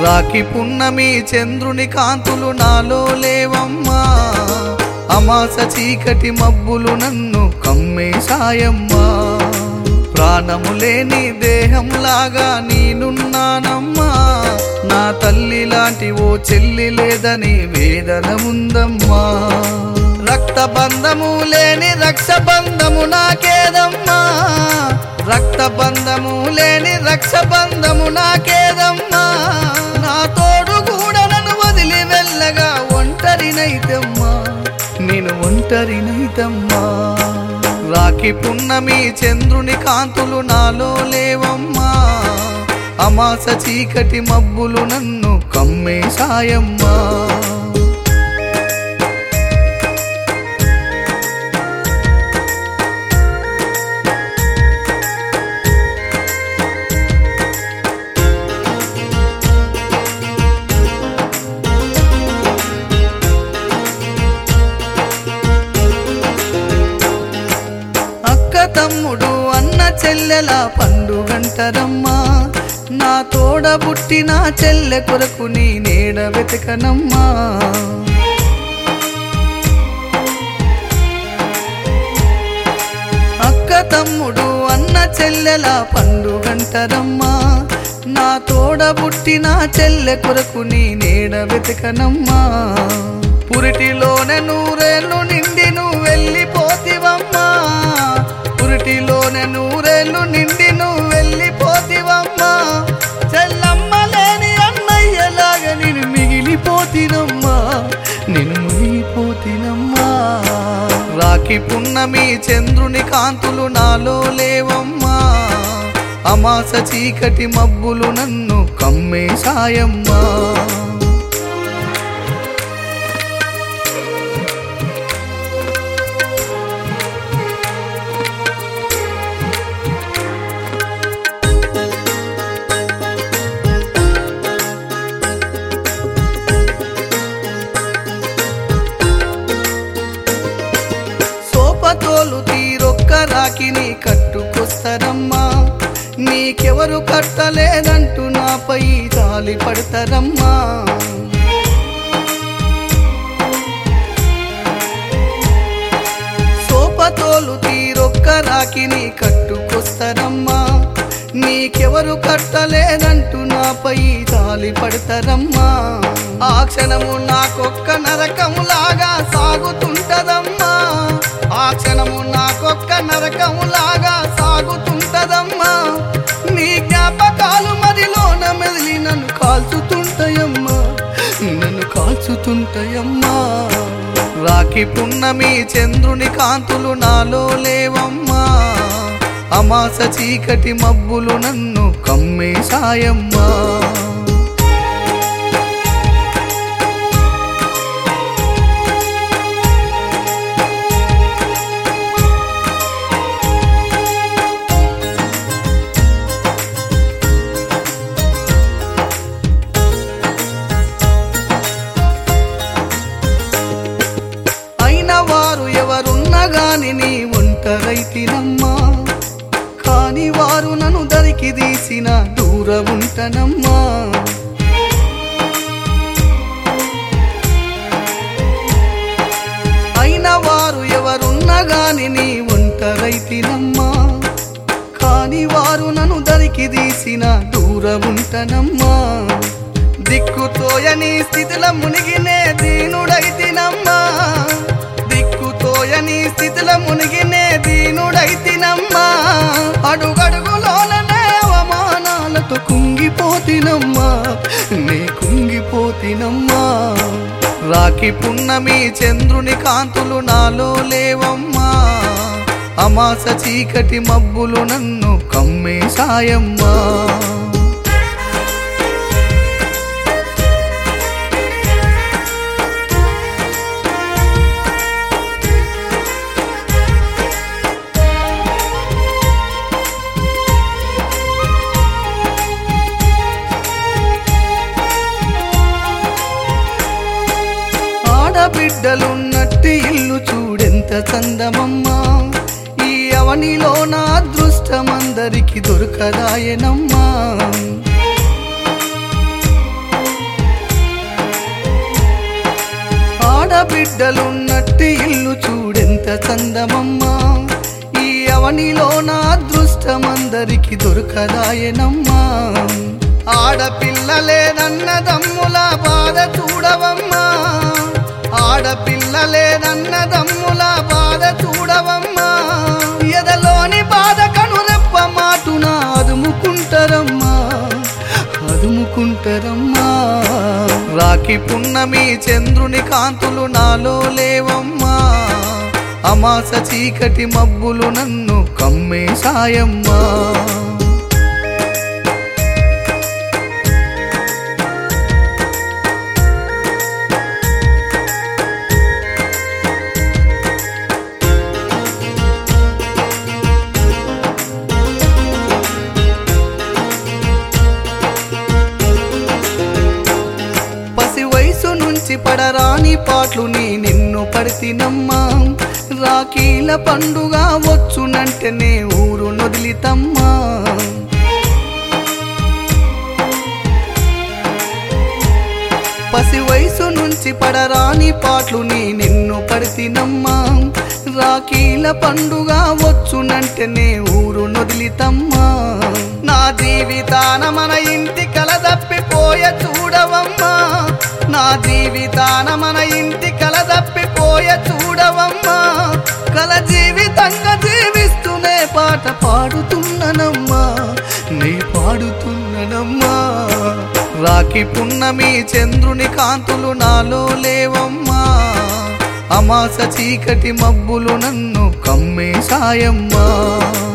రాకి పున్నమి చంద్రుని కాంతులు నాలో లేవమ్మా అమాస చీకటి మబ్బులు నన్ను కమ్మేశాయమ్మా ప్రాణము లేని దేహంలాగా నేనున్నానమ్మా నా తల్లి లాంటి ఓ చెల్లి లేదని వేదన ఉందమ్మా రక్త బంధము లేని రక్ష బంధము నాకేదమ్మా రక్త బంధము లేని రక్ష బంధము నాకేదమ్మా నా తోడు కూడా నన్ను వదిలి వెళ్ళగా ఒంటరినైతమ్మా నేను ఒంటరినైతమ్మా రాకి పున్నమి చంద్రుని కాంతులు నాలో లేవమ్మా అమాస చీకటి మబ్బులు నన్ను కమ్మేశాయమ్మా అక్క తమ్ముడు అన్న చెల్లెల పండుగంటరమ్మా నా తోడ పుట్టిన చెల్లె కొరకు నీ నీడ వెతకనమ్మా అక్క తమ్ముడు అన్న చెల్లెల పండుగంటరమ్మా నా తోడ పుట్టిన చెల్లె కొరకు నీ నీడ వెతకనమ్మా పురిటిలోనే నూరేళ్ళు నిండి నువ్వు వెళ్ళిపోతివమ్మా పురిటిలోనే నూరేళ్ళు నిండి నువ్వు వెళ్ళిపోతివమ్మా చెల్లమ్మ లేని అన్నయ్యలాగా నేను మిగిలిపోతినమ్మా నేను మిగిలిపోతినమ్మా రాకి పున్నమి చంద్రుని కాంతులు నాలో లేవమ్మా అమాస చీకటి మబ్బులు నన్ను కమ్మేశాయమ్మా సోపతోలు తీరొక్క రాకిని కట్టుకొస్తారమ్మా నీకెవరు కట్టలేదంటూ నాపై జాలి పడతారమ్మా సోపతోలు తీరొక్క రాకిని కట్టుకొస్తారమ్మా నీకెవరు కట్టలేదంటూ నాపై జాలి పడతారమ్మా ఆ క్షణము నాకొక్క నరకములాగా సాగుతుంటదమ్మా ఆ క్షణము నాకొక్క నరకములాగా సాగుతుంటదమ్మా నీ జ్ఞాపకాలు మదిలోన మెదిలి నన్ను కాల్చుతుంటాయమ్మా నన్ను కాల్చుతుంటాయమ్మా రాకి పున్నమి చంద్రుని కాంతులు నాలో లేవమ్మా అమాస చీకటి మబ్బులు నన్ను కమ్మేశాయమ్మా అయిన వారు ఎవరున్నా గాని నీ ఒంటరైతినమ్మా కాని వారు నన్ను దరికి తీసిన దూర ఉంటనమ్మా అయిన వారు ఎవరున్నా గాని నీ ఒంటరైతినమ్మా కాని వారు నన్ను దరికి తీసిన దూర ఉంటనమ్మా దిక్కుతోయని స్థితిలో మునిగినే దీనుడైతినమ్మా దిక్కుతోయని స్థితిలో మునిగినే దీనుడైతినమ్మా అడుగడుగులోననే అవమానాలతో కుంగిపోతినమ్మా నే కుంగిపోతినమ్మా రాకి పున్నమి చంద్రుని కాంతులు నాలో లేవమ్మా అమాస చీకటి మబ్బులు నన్ను కమ్మేశాయమ్మా ఆడబిడ్డలున్నట్టి ఇల్లు చూడెంత చందమమ్మా ఈ అవనిలో నా అదృష్టమందరికి దొరకదాయనమ్మా ఆడబిడ్డలున్నట్టి ఇల్లు చూడెంత చందమమ్మా ఈ అవనిలో నా అదృష్టమందరికి దొరకదాయనమ్మా ఆడపిల్లలేదన్నదమ్ముల బాధ చూడవమ్మా ఆడపిల్లలేదన్నదమ్ముల బాధ చూడవమ్మా ఎదలోని బాధ కనురెప్ప మాటున అదుముకుంటారమ్మా అదుముకుంటారమ్మా రాఖీ పున్నమి చంద్రుని కాంతులు నాలో లేవమ్మా అమాస చీకటి మబ్బులు నన్ను కమ్మే సాయమ్మా పసి వయసు నుంచి పడరాని పాటలు నీ నిన్ను పడితినమ్మా రాఖీల పండుగ వచ్చునంటేనే ఊరు నొదిలితమ్మా పసి వయసు నుంచి పడరాని పాటలు నీ నిన్ను పడితినమ్మా రాఖీల పండుగ వచ్చునంటేనే ఊరు నొదిలితమ్మా నా జీవితాన మన ఇంటి కల తప్పిపోయ చూడవమ్మా నా జీవితాన మన ఇంటి కల తప్పిపోయ చూడవమ్మా కల జీవితంగా జీవిస్తూనే పాట పాడుతున్ననమ్మా నీ పాడుతున్ననమ్మా రాఖీ పున్నమి చంద్రుని కాంతులు నాలో లేవమ్మా అమాస చీకటి మబ్బులు నన్ను కమ్మే సాయమ్మా